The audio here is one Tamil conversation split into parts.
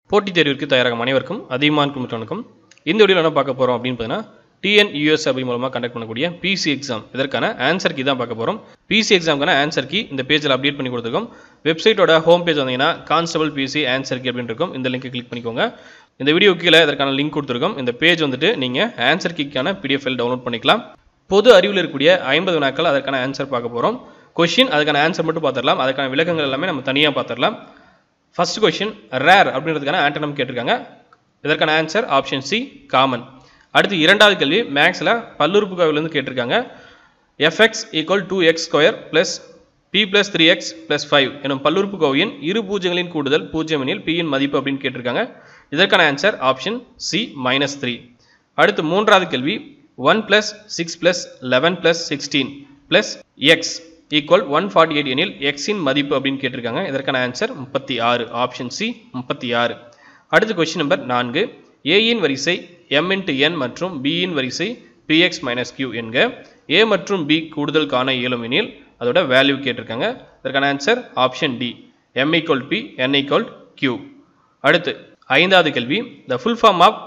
போட்டித் தேர்விற்கு தயாராகும் அனைவருக்கும் அதிகமான குழுமத்து வணக்கம் இந்த வீடியோவில் என்ன பார்க்க போகிறோம் அப்படின்னு பார்த்தீங்கன்னா டிஎன்யூஎஸ் அப்படி மூலமாக கண்டக்ட் பண்ணக்கூடிய பிசி எக்ஸாம் இதற்கான ஆன்சர் கீ தான் பார்க்க போகிறோம் பிசி எக்ஸாம்க்கான ஆன்சர் கீ இந்த பேஜில் அப்டேட் பண்ணி கொடுத்துருக்கோம் வெப்சைட்டோட ஹோம் பேஜ் வந்தீங்கன்னா கான்ஸ்டபிள் பிசி ஆன்சர் கீ அப்படின்னு இருக்கும் இந்த லிங்க் கிளிக் பண்ணிக்கோங்க இந்த வீடியோ கீழே இதற்கான லிங்க் கொடுத்துருக்கோம் இந்த பேஜ் வந்துட்டு நீங்கள் ஆன்சர் கீக்கான பிடிஎஃப் ஃபைல் டவுன்லோட் பண்ணிக்கலாம் பொது அறிவில் இருக்கக்கூடிய ஐம்பது வினாக்கள் அதற்கான ஆன்சர் பார்க்க போகிறோம் கொஷின் அதுக்கான ஆன்சர் மட்டும் பார்த்துடலாம் அதுக்கான விளக்கங்கள் எல்லாமே நம்ம தனியாக பார்த்துடலாம் ஃபர்ஸ்ட் கொஷின் ரேர் அப்படின்றதுக்கான ஆண்டனம் கேட்டிருக்காங்க இதற்கான ஆன்சர் ஆப்ஷன் சி காமன் அடுத்து இரண்டாவது கேள்வி மேக்ஸில் பல்லுறுப்புக்கோவிலேருந்து கேட்டிருக்காங்க f x equal to x square plus b plus three x plus five எனும் பல்லுறுப்புக்கோவையின் இரு பூஜ்ஜியங்களின் கூடுதல் பூஜ்ஜியம் எனில் பியின் மதிப்பு அப்படின்னு கேட்டிருக்காங்க இதற்கான answer option C minus three அடுத்து மூன்றாவது கேள்வி one plus six plus eleven plus sixteen plus x equal one forty eight எனில் எக்ஸின் மதிப்பு அப்படின்னு கேட்டிருக்காங்க இதற்கான ஆன்சர் முப்பத்தி ஆறு ஆப்ஷன் சி முப்பத்தி ஆறு அடுத்து கொஸ்டின் நம்பர் நான்கு ஏயின் வரிசை எம் இன்ட்டு என் மற்றும் பியின் வரிசை பிஎக்ஸ் மைனஸ் கியூ என்க ஏ மற்றும் பி கூடுதல் காண இயலும் எனில் அதோட வேல்யூ கேட்டிருக்காங்க இதற்கான answer option D M equal P N equal Q அடுத்து ஐந்தாவது கேள்வி the full form of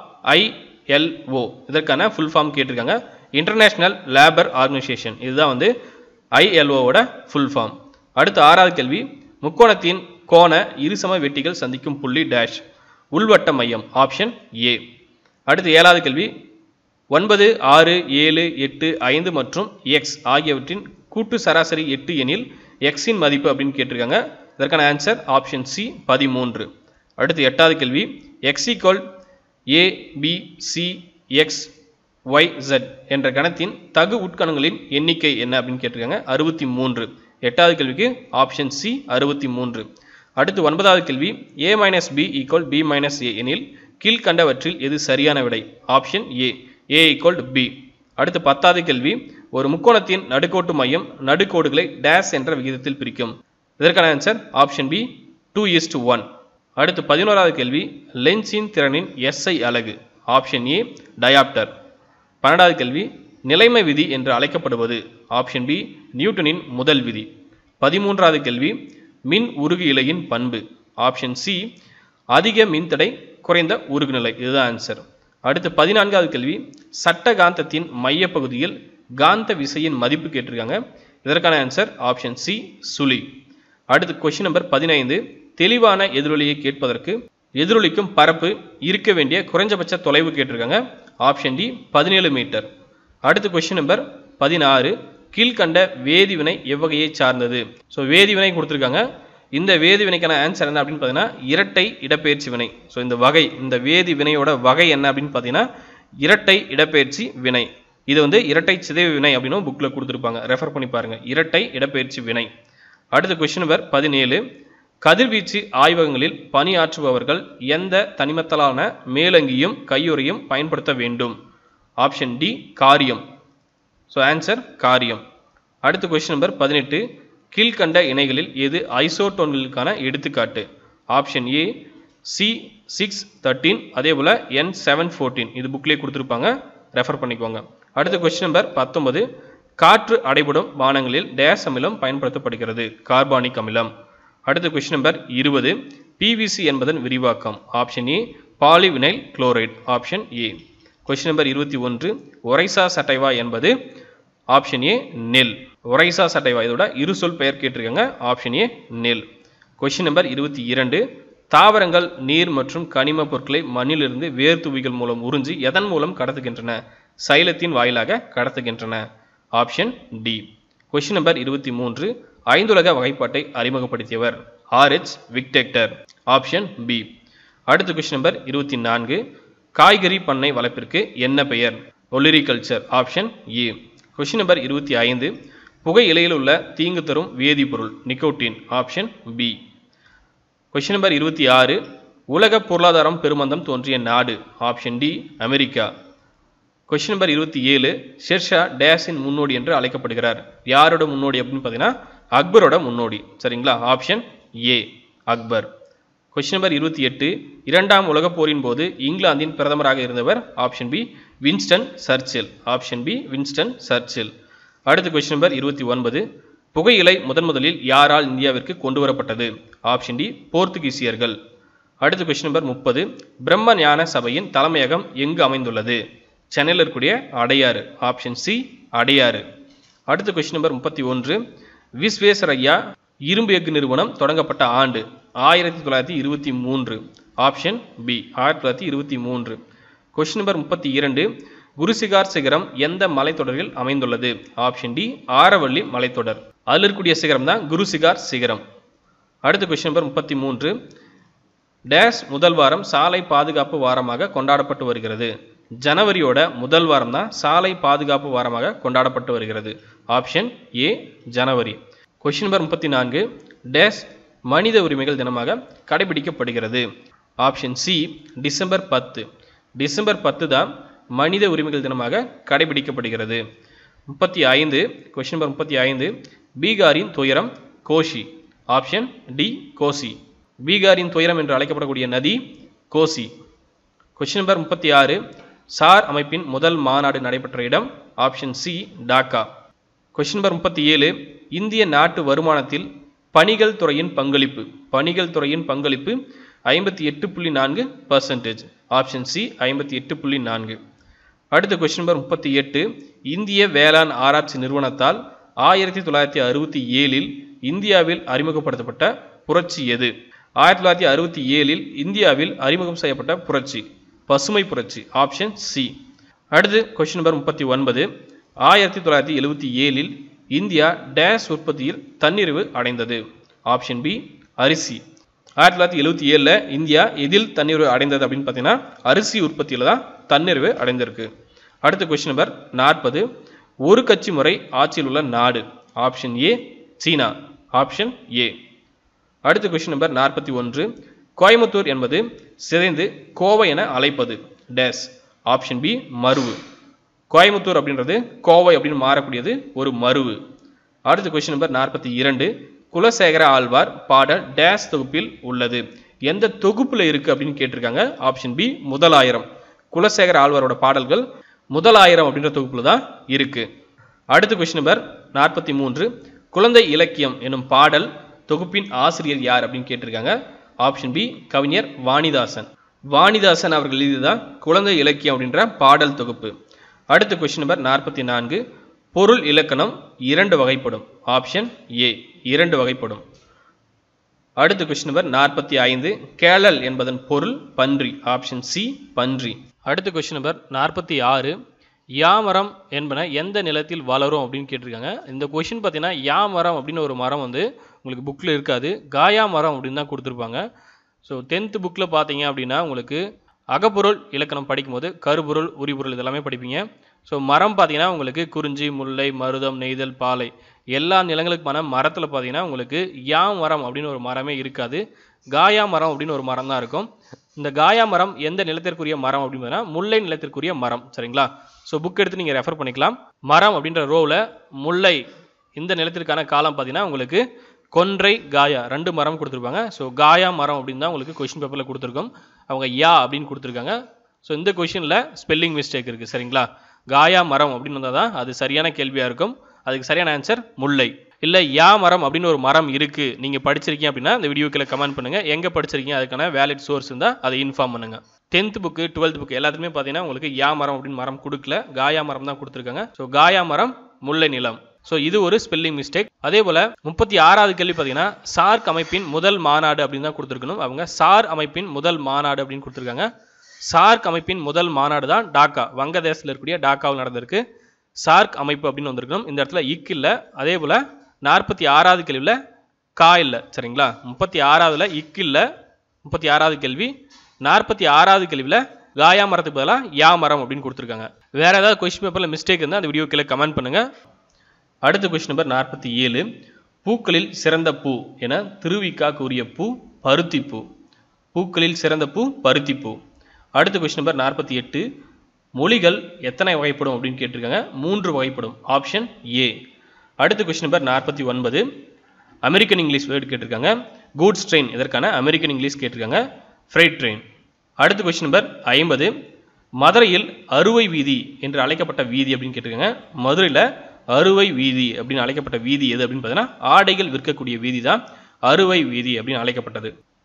ILO இதற்கான ஃபுல் ஃபார்ம் கேட்டிருக்காங்க இன்டர்நேஷ்னல் லேபர் ஆர்கனைசேஷன் இதுதான் வந்து ஐஎல்ஓவோட ஃபுல் ஃபார்ம் அடுத்து ஆறாவது கேள்வி முக்கோணத்தின் கோண இருசம வெட்டிகள் சந்திக்கும் புள்ளி டேஷ் உள்வட்ட மையம் ஆப்ஷன் ஏ அடுத்து ஏழாவது கேள்வி ஒன்பது ஆறு ஏழு எட்டு ஐந்து மற்றும் எக்ஸ் ஆகியவற்றின் கூட்டு சராசரி எட்டு எனில் எக்ஸின் மதிப்பு அப்படின்னு கேட்டிருக்காங்க இதற்கான ஆன்சர் ஆப்ஷன் சி பதிமூன்று அடுத்து எட்டாவது கேள்வி X equal A B C X Y Z என்ற கணத்தின் தகு உட்கணங்களின் எண்ணிக்கை என்ன அப்படின்னு கேட்டிருக்காங்க அறுபத்தி மூன்று எட்டாவது கேள்விக்கு ஆப்ஷன் சி அறுபத்தி மூன்று அடுத்து ஒன்பதாவது கேள்வி A minus B equal B minus A எனில் கீழ்கண்டவற்றில் எது சரியான விடை option A A equal B அடுத்து பத்தாவது கேள்வி ஒரு முக்கோணத்தின் நடுக்கோட்டு மையம் நடுக்கோடுகளை டேஸ் என்ற விகிதத்தில் பிரிக்கும் இதற்கான answer option B two is to one அடுத்து பதினோராவது கேள்வி லென்ஸின் திறனின் எஸ்ஐ அலகு ஆப்ஷன் ஏ டயாப்டர் பன்னெண்டாவது கேள்வி நிலைமை விதி என்று அழைக்கப்படுவது ஆப்ஷன் பி நியூட்டனின் முதல் விதி பதிமூன்றாவது கேள்வி மின் உருகு இலையின் பண்பு ஆப்ஷன் சி அதிக மின்தடை குறைந்த உருகுநிலை இதுதான் ஆன்சர் அடுத்து பதினான்காவது கேள்வி சட்ட காந்தத்தின் மையப்பகுதியில் காந்த விசையின் மதிப்பு கேட்டிருக்காங்க இதற்கான ஆன்சர் ஆப்ஷன் சி சுழி அடுத்து கொஸ்டின் நம்பர் பதினைந்து தெளிவான எதிரொலியை கேட்பதற்கு எதிரொலிக்கும் பரப்பு இருக்க வேண்டிய குறைஞ்சபட்ச தொலைவு கேட்டிருக்காங்க ஆப்ஷன் டி பதினேழு மீட்டர் அடுத்து கொஸ்டின் நம்பர் பதினாறு கீழ்கண்ட வேதிவினை எவ்வகையை சார்ந்தது ஸோ வேதிவினை கொடுத்துருக்காங்க இந்த வேதி வினைக்கான ஆன்சர் என்ன அப்படின்னு பார்த்தீங்கன்னா இரட்டை இடப்பெயர்ச்சி வினை ஸோ இந்த வகை இந்த வேதி வினையோட வகை என்ன அப்படின்னு பார்த்தீங்கன்னா இரட்டை இடப்பெயர்ச்சி வினை இது வந்து இரட்டை சிதைவு வினை அப்படின்னு புக்கில் கொடுத்துருப்பாங்க ரெஃபர் பண்ணி பாருங்க இரட்டை இடப்பெயர்ச்சி வினை அடுத்த கொஸ்டின் நம்பர் பதினேழு கதிர்வீச்சு ஆய்வகங்களில் பணியாற்றுபவர்கள் எந்த தனிமத்தலான மேலங்கியும் கையுறையும் பயன்படுத்த வேண்டும் ஆப்ஷன் டி காரியம் ஸோ ஆன்சர் காரியம் அடுத்த கொஸ்டின் நம்பர் பதினெட்டு கீழ்கண்ட இணைகளில் எது ஐசோட்டோன்களுக்கான எடுத்துக்காட்டு option A C six thirteen அதே போல் என் செவன் ஃபோர்டீன் இது புக்லேயே கொடுத்துருப்பாங்க ரெஃபர் பண்ணிக்கோங்க அடுத்த கொஸ்டின் நம்பர் பத்தொன்பது காற்று அடைபடும் பானங்களில் டேஸ் அமிலம் பயன்படுத்தப்படுகிறது கார்பானிக் அமிலம் அடுத்த கொஸ்டின் நம்பர் இருபது பிவிசி என்பதன் விரிவாக்கம் option A polyvinyl chloride option A question number இருபத்தி ஒன்று ஒரைசா சட்டைவா என்பது ஆப்ஷன் ஏ நெல் ஒரைசா சட்டைவா இதோட இரு சொல் பெயர் கேட்டிருக்காங்க ஆப்ஷன் ஏ நெல் கொஸ்டின் நம்பர் இருபத்தி இரண்டு தாவரங்கள் நீர் மற்றும் கனிம பொருட்களை மண்ணிலிருந்து வேர் துவிகள் மூலம் உறிஞ்சி எதன் மூலம் கடத்துகின்றன சைலத்தின் வாயிலாக கடத்துகின்றன ஆப்ஷன் டி கொஸ்டின் நம்பர் இருபத்தி மூன்று ஐந்துலக வகைப்பாட்டை அறிமுகப்படுத்தியவர் ஆர்ஹெச் விக்டெக்டர் ஆப்ஷன் பி அடுத்த கொஸ்டின் நம்பர் இருபத்தி நான்கு காய்கறி பண்ணை வளர்ப்பிற்கு என்ன பெயர் ஒலிரிகல்ச்சர் ஆப்ஷன் ஏ கொஸ்டின் நம்பர் இருபத்தி ஐந்து புகை இலையில் உள்ள தீங்கு தரும் வேதிப்பொருள் nicotine option B question number இருபத்தி ஆறு உலக பொருளாதாரம் பெருமந்தம் தோன்றிய நாடு option D America question number இருபத்தி ஏழு ஷெர்ஷா டேஸின் முன்னோடி என்று அழைக்கப்படுகிறார் யாரோட முன்னோடி அப்படின்னு பார்த்தீங்கன்னா அக்பரோட முன்னோடி சரிங்களா option A Akbar question number இருபத்தி எட்டு இரண்டாம் உலகப் போரின் போது இங்கிலாந்தின் பிரதமராக இருந்தவர் option B Winston Churchill option B Winston Churchill அடுத்த கொஸ்டின் நம்பர் இருபத்தி ஒன்பது புகையிலை முதன் முதலில் யாரால் இந்தியாவிற்கு கொண்டு வரப்பட்டது ஆப்ஷன் டி போர்த்துகீசியர்கள் அடுத்த கொஸ்டின் நம்பர் முப்பது பிரம்ம ஞான சபையின் தலைமையகம் எங்கு அமைந்துள்ளது சென்னையில் இருக்கக்கூடிய அடையாறு ஆப்ஷன் சி அடையாறு அடுத்த கொஸ்டின் நம்பர் முப்பத்தி ஒன்று விஸ்வேஸ்வரய்யா இரும்பு எஃகு நிறுவனம் தொடங்கப்பட்ட ஆண்டு ஆயிரத்தி தொள்ளாயிரத்தி இருபத்தி மூன்று ஆப்ஷன் பி ஆயிரத்தி தொள்ளாயிரத்தி இருபத்தி மூன்று கொஸ்டின் நம்பர் முப்பத்தி இரண்டு குருசிகார் சிகரம் எந்த மலைத்தொடரில் அமைந்துள்ளது ஆப்ஷன் டி ஆரவள்ளி மலைத்தொடர் அதில் இருக்கக்கூடிய சிகரம் தான் குருசிகார் சிகரம் அடுத்த கொஸ்டின் நம்பர் முப்பத்தி மூன்று டேஷ் முதல் வாரம் சாலை பாதுகாப்பு வாரமாக கொண்டாடப்பட்டு வருகிறது ஜனவரியோட முதல் வாரம் தான் சாலை பாதுகாப்பு வாரமாக கொண்டாடப்பட்டு வருகிறது ஆப்ஷன் ஏ ஜனவரி கொஸ்டின் நம்பர் முப்பத்தி நான்கு டேஷ் மனித உரிமைகள் தினமாக கடைபிடிக்கப்படுகிறது ஆப்ஷன் சி டிசம்பர் பத்து டிசம்பர் பத்து தான் மனித உரிமைகள் தினமாக கடைபிடிக்கப்படுகிறது முப்பத்தி ஐந்து கொஸ்டின் நம்பர் முப்பத்தி ஐந்து பீகாரின் துயரம் கோஷி ஆப்ஷன் டி கோசி பீகாரின் துயரம் என்று அழைக்கப்படக்கூடிய நதி கோசி கொஸ்டின் நம்பர் முப்பத்தி ஆறு சார் அமைப்பின் முதல் மாநாடு நடைபெற்ற இடம் option C Dhaka question number முப்பத்தி ஏழு இந்திய நாட்டு வருமானத்தில் பணிகள் துறையின் பங்களிப்பு பணிகள் துறையின் பங்களிப்பு ஐம்பத்தி எட்டு புள்ளி நான்கு பர்சன்டேஜ் ஆப்ஷன் சி ஐம்பத்தி எட்டு புள்ளி நான்கு அடுத்த கொஸ்டின் நம்பர் முப்பத்தி எட்டு இந்திய வேளாண் ஆராய்ச்சி நிறுவனத்தால் ஆயிரத்தி தொள்ளாயிரத்தி அறுபத்தி ஏழில் இந்தியாவில் அறிமுகப்படுத்தப்பட்ட புரட்சி எது ஆயிரத்தி தொள்ளாயிரத்தி அறுபத்தி ஏழில் இந்தியாவில் அறிமுகம் செய்யப்பட்ட புரட்சி பசுமை புரட்சி ஆப்ஷன் சி அடுத்து கொஸ்டின் நம்பர் முப்பத்தி ஒன்பது ஆயிரத்தி தொள்ளாயிரத்தி எழுபத்தி ஏழில் இந்தியா டேஷ் உற்பத்தியில் தன்னிறைவு அடைந்தது ஆப்ஷன் பி அரிசி ஆயிரத்தி தொள்ளாயிரத்தி எழுபத்தி ஏழில் இந்தியா எதில் தன்னிறைவு அடைந்தது அப்படின்னு பார்த்தீங்கன்னா அரிசி உற்பத்தியில் தான் தன்னிறைவு அடைந்திருக்கு அடுத்த கொஸ்டின் நம்பர் நாற்பது ஒரு கட்சி முறை ஆட்சியில் உள்ள நாடு option A China option A அடுத்த கொஸ்டின் நம்பர் நாற்பத்தி ஒன்று கோயம்புத்தூர் என்பது சிதைந்து கோவை என அழைப்பது டேஸ் ஆப்ஷன் பி மருவு கோயம்புத்தூர் அப்படின்றது கோவை அப்படின்னு மாறக்கூடியது ஒரு மருவு அடுத்த கொஸ்டின் நம்பர் நாற்பத்தி இரண்டு குலசேகர ஆழ்வார் பாடல் டேஸ் தொகுப்பில் உள்ளது எந்த தொகுப்பில் இருக்கு அப்படின்னு கேட்டிருக்காங்க ஆப்ஷன் பி முதலாயிரம் குலசேகர ஆழ்வாரோட பாடல்கள் முதலாயிரம் அப்படின்ற தொகுப்பில் தான் இருக்கு அடுத்த கொஸ்டின் நம்பர் நாற்பத்தி மூன்று குழந்தை இலக்கியம் எனும் பாடல் தொகுப்பின் ஆசிரியர் யார் அப்படின்னு கேட்டிருக்காங்க ஆப்ஷன் பி கவிஞர் வாணிதாசன் வாணிதாசன் அவர்கள் எழுதியதான் குழந்தை இலக்கியம் அப்படின்ற பாடல் தொகுப்பு அடுத்த கொஸ்டின் நம்பர் நாற்பத்தி நான்கு பொருள் இலக்கணம் இரண்டு வகைப்படும் ஆப்ஷன் ஏ இரண்டு வகைப்படும் அடுத்த கொஸ்டின் நம்பர் நாற்பத்தி ஐந்து கேளல் என்பதன் பொருள் பன்றி ஆப்ஷன் சி பன்றி அடுத்த கொஸ்டின் நம்பர் நாற்பத்தி ஆறு யாமரம் என்பன எந்த நிலத்தில் வளரும் அப்படின்னு கேட்டிருக்காங்க இந்த கொஷின் பார்த்தீங்கன்னா யாமரம் அப்படின்னு ஒரு மரம் வந்து உங்களுக்கு புக்கில் இருக்காது காயா மரம் அப்படின்னு தான் கொடுத்துருப்பாங்க ஸோ டென்த்து புக்கில் பார்த்தீங்க அப்படின்னா உங்களுக்கு அகப்பொருள் இலக்கணம் படிக்கும்போது கருப்பொருள் உரிபொருள் இதெல்லாமே படிப்பீங்க ஸோ மரம் பார்த்தீங்கன்னா உங்களுக்கு குறிஞ்சி முல்லை மருதம் நெய்தல் பாலை எல்லா நிலங்களுக்குமான மரத்தில் பார்த்தீங்கன்னா உங்களுக்கு யா மரம் அப்படின்னு ஒரு மரமே இருக்காது காயா மரம் அப்படின்னு ஒரு மரம் தான் இருக்கும் இந்த காயா மரம் எந்த நிலத்திற்குரிய மரம் அப்படின்னு பார்த்தீங்கன்னா முல்லை நிலத்திற்குரிய மரம் சரிங்களா ஸோ புக் எடுத்து நீங்கள் ரெஃபர் பண்ணிக்கலாம் மரம் அப்படின்ற ரோவில் முல்லை இந்த நிலத்திற்கான காலம் பார்த்தீங்கன்னா உங்களுக்கு கொன்றை காயா ரெண்டு மரம் கொடுத்துருப்பாங்க ஸோ காயா மரம் அப்படின்னு தான் உங்களுக்கு கொஷின் பேப்பரில் கொடுத்துருக்கோம் அவங்க யா அப்படின்னு கொடுத்துருக்காங்க ஸோ இந்த கொஷினில் ஸ்பெல்லிங் மிஸ்டேக் இருக்குது சரிங்களா காயா மரம் அப்படின்னு வந்தால் தான் அது சரியான கேள்வியாக இருக்கும் அதுக்கு சரியான ஆன்சர் முல்லை இல்லை யா மரம் அப்படின்னு ஒரு மரம் இருக்குது நீங்கள் படிச்சிருக்கீங்க அப்படின்னா இந்த வீடியோக்கில் கமெண்ட் பண்ணுங்கள் எங்கே படிச்சிருக்கீங்க அதுக்கான வேலிட் சோர்ஸ் இருந்தால் அதை இன்ஃபார்ம் பண்ணுங்கள் டென்த் புக்கு டுவெல்த் புக்கு எல்லாத்துலேயுமே பார்த்தீங்கன்னா உங்களுக்கு யா மரம் அப்படின்னு மரம் கொடுக்கல காயா மரம் தான் கொடுத்துருக்காங்க ஸோ காயா மரம் முல்லை நிலம் ஸோ இது ஒரு ஸ்பெல்லிங் மிஸ்டேக் அதே போல் முப்பத்தி ஆறாவது கேள்வி பார்த்தீங்கன்னா சார்க் அமைப்பின் முதல் மாநாடு அப்படின்னு தான் கொடுத்துருக்கணும் அவங்க சார் அமைப்பின் முதல் மாநாடு அப்படின்னு கொடுத்துருக்காங்க சார்க் அமைப்பின் முதல் மாநாடு தான் டாக்கா வங்கதேசத்தில் இருக்கக்கூடிய டாக்காவில் நடந்திருக்கு சார்க் அமைப்பு அப்படின்னு வந்திருக்கணும் இந்த இடத்துல இக் இல்லை அதே போல் நாற்பத்தி ஆறாவது கேள்வியில் கா இல்லை சரிங்களா முப்பத்தி ஆறாவதுல இக் இல்லை முப்பத்தி ஆறாவது கேள்வி நாற்பத்தி ஆறாவது கேள்வியில் காயா மரத்துக்கு பதிலாக யா மரம் அப்படின்னு கொடுத்துருக்காங்க வேற ஏதாவது கொஸ்டின் பேப்பரில் மிஸ்டேக் இருந்தால் அந்த வீடியோ கீழே கமெண்ட் பண்ணுங்கள் அடுத்த கொஸ்டின் நம்பர் நாற்பத்தி ஏழு பூக்களில் சிறந்த பூ என திருவிக்கா கூறிய பூ பருத்தி பூ பூக்களில் சிறந்த பூ பருத்தி பூ அடுத்த கொஸ்டின் நம்பர் நாற்பத்தி எட்டு மொழிகள் எத்தனை வகைப்படும் அப்படின்னு கேட்டிருக்காங்க மூன்று வகைப்படும் ஆப்ஷன் ஏ அடுத்த கொஸ்டின் நம்பர் நாற்பத்தி ஒன்பது அமெரிக்கன் இங்கிலீஷ் வேர்டு கேட்டிருக்காங்க கூட்ஸ் ட்ரெயின் இதற்கான அமெரிக்கன் இங்கிலீஷ் கேட்டிருக்காங்க ஃப்ரைட் ட்ரெயின் அடுத்த கொஸ்டின் நம்பர் ஐம்பது மதுரையில் அறுவை வீதி என்று அழைக்கப்பட்ட வீதி அப்படின்னு கேட்டிருக்காங்க மதுரையில் அறுவை வீதி அப்படின்னு அழைக்கப்பட்ட வீதி எது அப்படின்னு பார்த்தீங்கன்னா ஆடைகள் விற்கக்கூடிய வீதி தான் அறுவை வீதி அப்படின்னு அழைக்கப்பட்டது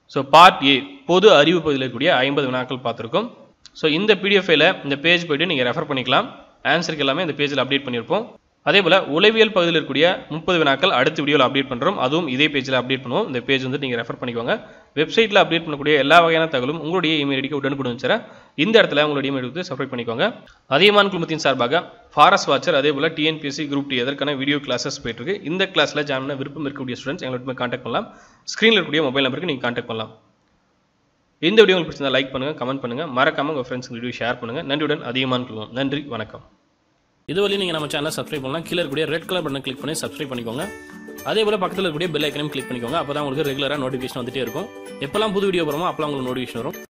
ஸோ பார்ட் ஏ பொது அறிவு பகுதியில் இருக்கக்கூடிய ஐம்பது வினாக்கள் பார்த்துருக்கோம் ஸோ இந்த பிடிஎஃப்ல இந்த பேஜ் போயிட்டு நீங்கள் ரெஃபர் பண்ணிக்கலாம் ஆன்சருக்கு எல்லாமே இந்த பேஜில் அப்டேட் பண்ணியிருப்போம் அதே போல் உளவியல் பகுதியில் இருக்கக்கூடிய முப்பது வினாக்கள் அடுத்த வீடியோவில் அப்டேட் பண்ணுறோம் அதுவும் இதே பேஜில் அப்டேட் பண்ணுவோம் இந்த பேஜ் வந்து நீங்கள் ரெஃபர் பண்ணிக்கோங்க வெப்சைட்டில் அப்டேட் பண்ணக்கூடிய எல்லா வகையான தகவலும் உங்களுடைய இமெயில் ஐடிக்கு உடனுக்குடன் வந்துச்சுற இந்த இடத்துல உங்களுடைய இமெயில் எடுத்து சப்ஸ்கிரைப் பண்ணிக்கோங்க அதிகமான குழுமத்தின் சார்பாக ஃபாரஸ்ட் வாட்சர் அதே போல் டிஎன்பிஎஸ்சி குரூப் டி எதற்கான வீடியோ கிளாஸஸ் போயிட்டு இருக்கு இந்த கிளாஸில் ஜாயின் பண்ண விருப்பம் இருக்கக்கூடிய ஸ்டூடெண்ட்ஸ் எங்களோட கான்டாக்ட் பண்ணலாம் ஸ்க்ரீனில் இருக்கக்கூடிய மொபைல் நம்பருக்கு நீங்கள் கான்டாக்ட் பண்ணலாம் இந்த வீடியோ உங்களுக்கு பிடிச்சிருந்தா லைக் பண்ணுங்கள் கமெண்ட் பண்ணுங்கள் மறக்காம உங்கள் ஃப்ரெண்ட்ஸ் வீடியோ ஷேர் பண்ணுங்கள் நன்றியுடன் அதிகமான குழுமம் நன்றி வணக்கம் இதுவரை நீங்கள் நம்ம சேனலை சப்ஸ்கிரைப் பண்ணலாம் கீழே இருக்கக்கூடிய ரெட் கலர் பட்டன் கிளிக் பண்ணி சப்ஸ்கிரைப் பண்ணிக்கோங்க அதே போல் பக்கத்தில் இருக்கக்கூடிய பெல் ஐக்கனையும் கிளிக் பண்ணிக்கோங்க அப்போ தான் உங்களுக்கு ரெகுலராக நோட்டிஃபிகேஷன் வந்துட்டே இருக்கும் எப்போல்லாம் புது வீடியோ போகிறோமோ அப்போல்லாம் உங்களுக்கு நோட்டிஃபிகேஷன் வரும்